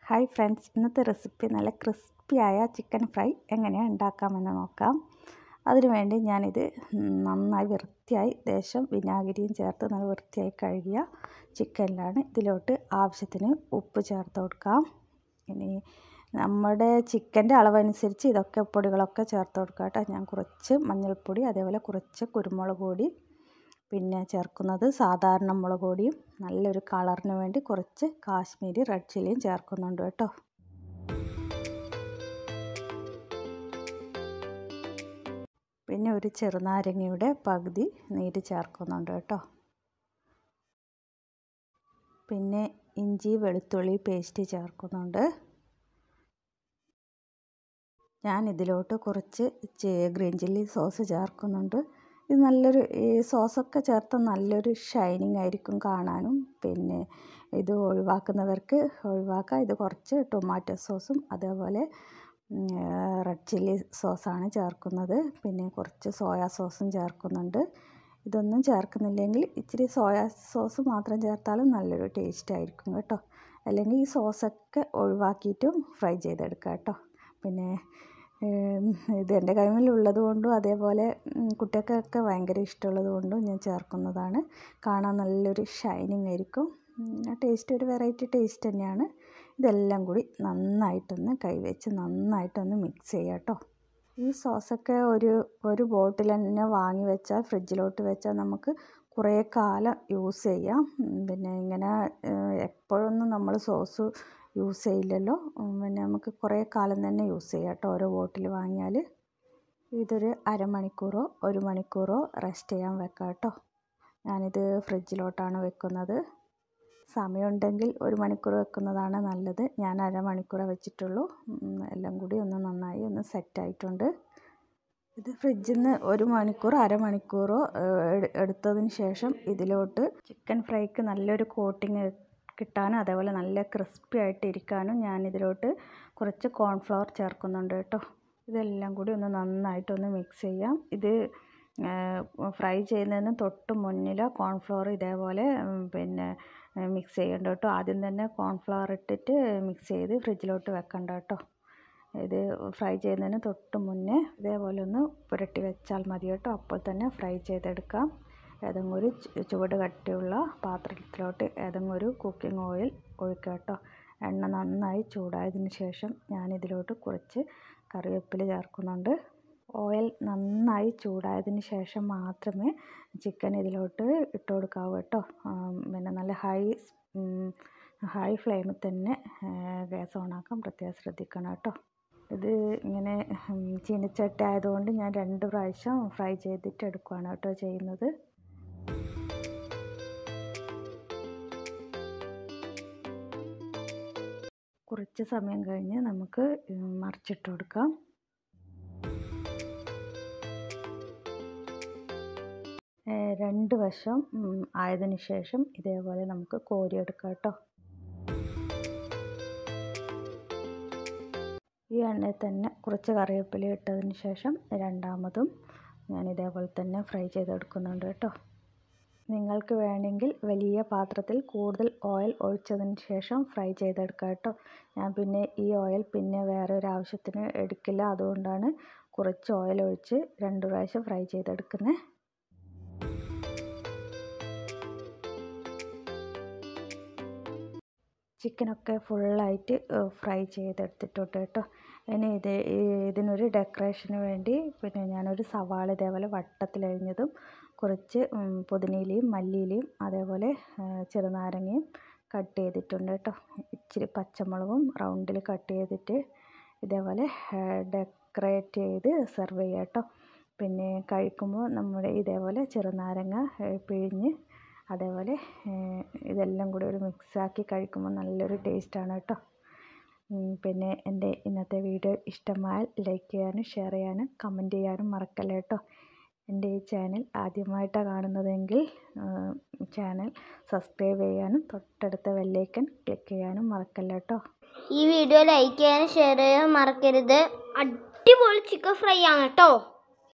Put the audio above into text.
hi friends ഇന്നത്തെ recipe നല്ല ക്രിസ്പിയായ chicken fry എങ്ങനെയാണ് ഉണ്ടാക്കാമെന്ന് നോക്കാം അതിനുവേണ്ടി ഞാനിത് നന്നായി വൃത്തിയായി ലേശം വിനാഗിരിയും ചേർത്ത് നല്ല വൃത്തിയായി കഴുകിയ ചിക്കനിലാണ് ഇതിലോട്ട് ആവശ്യത്തിന് ഉപ്പ് ചേർത്ത് കൊടുക്കാം ഇനി നമ്മുടെ ചിക്കൻ്റെ അളവനുസരിച്ച് ഇതൊക്കെ പൊടികളൊക്കെ ചേർത്ത് കൊടുക്കാം കേട്ടോ ഞാൻ കുറച്ച് മഞ്ഞൾപ്പൊടി അതേപോലെ കുറച്ച് കുരുമുളക് പൊടി പിന്നെ ചേർക്കുന്നത് സാധാരണ മുളക് പൊടിയും നല്ലൊരു കളറിന് വേണ്ടി കുറച്ച് കാശ്മീരി റെഡ് ചില്ലിയും ചേർക്കുന്നുണ്ട് കേട്ടോ പിന്നെ ഒരു ചെറുനാരങ്ങയുടെ പകുതി നീര് ചേർക്കുന്നുണ്ട് കേട്ടോ പിന്നെ ഇഞ്ചി വെളുത്തുള്ളി പേസ്റ്റ് ചേർക്കുന്നുണ്ട് ഞാൻ ഇതിലോട്ട് കുറച്ച് ഗ്രീൻ ചില്ലി സോസ് ചേർക്കുന്നുണ്ട് ഇത് നല്ലൊരു ഈ സോസൊക്കെ ചേർത്ത നല്ലൊരു ഷൈനിങ് ആയിരിക്കും കാണാനും പിന്നെ ഇത് ഒഴിവാക്കുന്നവർക്ക് ഒഴിവാക്കാം ഇത് കുറച്ച് ടൊമാറ്റോ സോസും അതേപോലെ റെഡ് ചില്ലി സോസാണ് ചേർക്കുന്നത് പിന്നെ കുറച്ച് സോയാ സോസും ചേർക്കുന്നുണ്ട് ഇതൊന്നും ചേർക്കുന്നില്ലെങ്കിൽ ഇച്ചിരി സോയാ സോസ് മാത്രം ചേർത്താലും നല്ലൊരു ടേസ്റ്റ് ആയിരിക്കും കേട്ടോ അല്ലെങ്കിൽ ഈ സോസൊക്കെ ഒഴിവാക്കിയിട്ടും ഫ്രൈ ചെയ്തെടുക്കാം കേട്ടോ പിന്നെ ഇത് എൻ്റെ കൈമിലുള്ളത് കൊണ്ടും അതേപോലെ കുട്ടികൾക്കൊക്കെ ഭയങ്കര ഇഷ്ടമുള്ളത് കൊണ്ടും ഞാൻ ചേർക്കുന്നതാണ് കാണാൻ നല്ലൊരു ഷൈനിങ് ആയിരിക്കും ടേസ്റ്റ് ഒരു വെറൈറ്റി ടേസ്റ്റ് തന്നെയാണ് ഇതെല്ലാം കൂടി നന്നായിട്ടൊന്ന് കൈവച്ച് നന്നായിട്ടൊന്ന് മിക്സ് ചെയ്യാം കേട്ടോ ഈ സോസൊക്കെ ഒരു ഒരു ബോട്ടിൽ തന്നെ വാങ്ങി വെച്ചാൽ ഫ്രിഡ്ജിലോട്ട് വെച്ചാൽ നമുക്ക് കുറേ കാലം യൂസ് ചെയ്യാം പിന്നെ ഇങ്ങനെ എപ്പോഴൊന്നും നമ്മൾ സോസ് യൂസ് ചെയ്യില്ലല്ലോ പിന്നെ നമുക്ക് കുറേ കാലം തന്നെ യൂസ് ചെയ്യാം കേട്ടോ ഓരോ ബോട്ടിൽ വാങ്ങിയാൽ ഇതൊരു അരമണിക്കൂറോ ഒരു മണിക്കൂറോ റെസ്റ്റ് ചെയ്യാൻ വെക്കാം കേട്ടോ ഞാനിത് ഫ്രിഡ്ജിലോട്ടാണ് വെക്കുന്നത് സമയമുണ്ടെങ്കിൽ ഒരു മണിക്കൂർ വെക്കുന്നതാണ് നല്ലത് ഞാൻ അരമണിക്കൂറേ വെച്ചിട്ടുള്ളൂ എല്ലാം കൂടി ഒന്ന് നന്നായി ഒന്ന് സെറ്റായിട്ടുണ്ട് ഇത് ഫ്രിഡ്ജിൽ നിന്ന് ഒരു മണിക്കൂർ അരമണിക്കൂറോ എടുത്തതിന് ശേഷം ഇതിലോട്ട് ചിക്കൻ ഫ്രൈക്ക് നല്ലൊരു കോട്ടിങ് കിട്ടാനും അതേപോലെ നല്ല ക്രിസ്പി ആയിട്ട് ഇരിക്കാനും ഞാൻ ഇതിലോട്ട് കുറച്ച് കോൺഫ്ലവർ ചേർക്കുന്നുണ്ട് കേട്ടോ ഇതെല്ലാം കൂടി ഒന്ന് നന്നായിട്ടൊന്ന് മിക്സ് ചെയ്യാം ഇത് ഫ്രൈ ചെയ്യുന്നതിന് തൊട്ട് മുന്നിൽ കോൺഫ്ലവർ ഇതേപോലെ പിന്നെ മിക്സ് ചെയ്യണ്ട കേട്ടോ ആദ്യം തന്നെ കോൺഫ്ലവർ ഇട്ടിട്ട് മിക്സ് ചെയ്ത് ഫ്രിഡ്ജിലോട്ട് വെക്കണ്ട കേട്ടോ ഇത് ഫ്രൈ ചെയ്യുന്നതിന് തൊട്ട് മുന്നേ ഇതേപോലെ ഒന്ന് പുരട്ടി വെച്ചാൽ മതി കേട്ടോ അപ്പോൾ തന്നെ ഫ്രൈ ചെയ്തെടുക്കാം ഏതെങ്കിലും ഒരു ചുവട് കട്ടിയുള്ള പാത്രത്തിലോട്ട് ഏതെങ്കിലും ഒരു കുക്കിംഗ് ഓയിൽ ഒഴിക്കുക കേട്ടോ എണ്ണ നന്നായി ചൂടായതിന് ശേഷം ഞാനിതിലോട്ട് കുറച്ച് കറിവേപ്പില ചേർക്കുന്നുണ്ട് ഓയിൽ നന്നായി ചൂടായതിന് ശേഷം മാത്രമേ ചിക്കൻ ഇതിലോട്ട് ഇട്ട് കൊടുക്കാവൂ കേട്ടോ പിന്നെ നല്ല ഹൈ ഹൈ ഫ്ലെയിമിൽ തന്നെ ഗ്യാസ് ഓണാക്കാൻ പ്രത്യേകം ശ്രദ്ധിക്കണം കേട്ടോ ഇത് ഇങ്ങനെ ചീനിച്ചട്ടി ആയതുകൊണ്ട് ഞാൻ രണ്ട് പ്രാവശ്യം ഫ്രൈ ചെയ്തിട്ട് എടുക്കുകയാണ് കേട്ടോ ചെയ്യുന്നത് കുറച്ച് സമയം കഴിഞ്ഞ് നമുക്ക് മറിച്ചിട്ട് കൊടുക്കാം രണ്ട് വശം ആയതിനു ശേഷം ഇതേപോലെ നമുക്ക് കോരിയെടുക്കാം കേട്ടോ ഈ എണ്ണയിൽ തന്നെ കുറച്ച് കറിവേപ്പില ഇട്ടതിന് ശേഷം രണ്ടാമതും ഞാൻ ഇതേപോലെ തന്നെ ഫ്രൈ ചെയ്തെടുക്കുന്നുണ്ട് കേട്ടോ നിങ്ങൾക്ക് വേണമെങ്കിൽ വലിയ പാത്രത്തിൽ കൂടുതൽ ഓയിൽ ഒഴിച്ചതിന് ശേഷം ഫ്രൈ ചെയ്തെടുക്കാം കേട്ടോ ഞാൻ പിന്നെ ഈ ഓയിൽ പിന്നെ വേറെ ഒരു ആവശ്യത്തിന് എടുക്കില്ല അതുകൊണ്ടാണ് കുറച്ച് ഓയിൽ ഒഴിച്ച് രണ്ട് പ്രാവശ്യം ഫ്രൈ ചെയ്തെടുക്കുന്നത് ചിക്കനൊക്കെ ഫുള്ളായിട്ട് ഫ്രൈ ചെയ്തെടുത്തിട്ടുണ്ട് കേട്ടോ ഇനി ഇത് ഇതിനൊരു ഡെക്കറേഷന് വേണ്ടി പിന്നെ ഞാനൊരു സവാള ഇതേപോലെ വട്ടത്തിലരിഞ്ഞതും കുറച്ച് പുതിനയിലയും മല്ലിയിലയും അതേപോലെ ചെറുനാരങ്ങയും കട്ട് ചെയ്തിട്ടുണ്ട് കേട്ടോ ഇച്ചിരി പച്ചമുളകും റൗണ്ടിൽ കട്ട് ചെയ്തിട്ട് ഇതേപോലെ ഡെക്കറേറ്റ് ചെയ്ത് സെർവ് ചെയ്യാം കേട്ടോ പിന്നെ കഴിക്കുമ്പോൾ നമ്മുടെ ഇതേപോലെ ചെറുനാരങ്ങ പിഴിഞ്ഞ് അതേപോലെ ഇതെല്ലാം കൂടി ഒരു മിക്സാക്കി കഴിക്കുമ്പോൾ നല്ലൊരു ടേസ്റ്റാണ് കേട്ടോ പിന്നെ എൻ്റെ ഇന്നത്തെ വീഡിയോ ഇഷ്ടമായാൽ ലൈക്ക് ചെയ്യാനും ഷെയർ ചെയ്യാനും കമൻറ്റ് ചെയ്യാനും മറക്കല്ല കേട്ടോ എൻ്റെ ഈ ചാനൽ ആദ്യമായിട്ടാണ് കാണുന്നതെങ്കിൽ ചാനൽ സബ്സ്ക്രൈബ് ചെയ്യാനും തൊട്ടടുത്ത ബെല്ലൈക്കൺ ക്ലിക്ക് ചെയ്യാനും മറക്കല്ല കേട്ടോ ഈ വീഡിയോ ലൈക്ക് ചെയ്യാനും ഷെയർ ചെയ്യാനും മറക്കരുത് അടിപൊളി ചിക്കൻ ഫ്രൈ ആണ് കേട്ടോ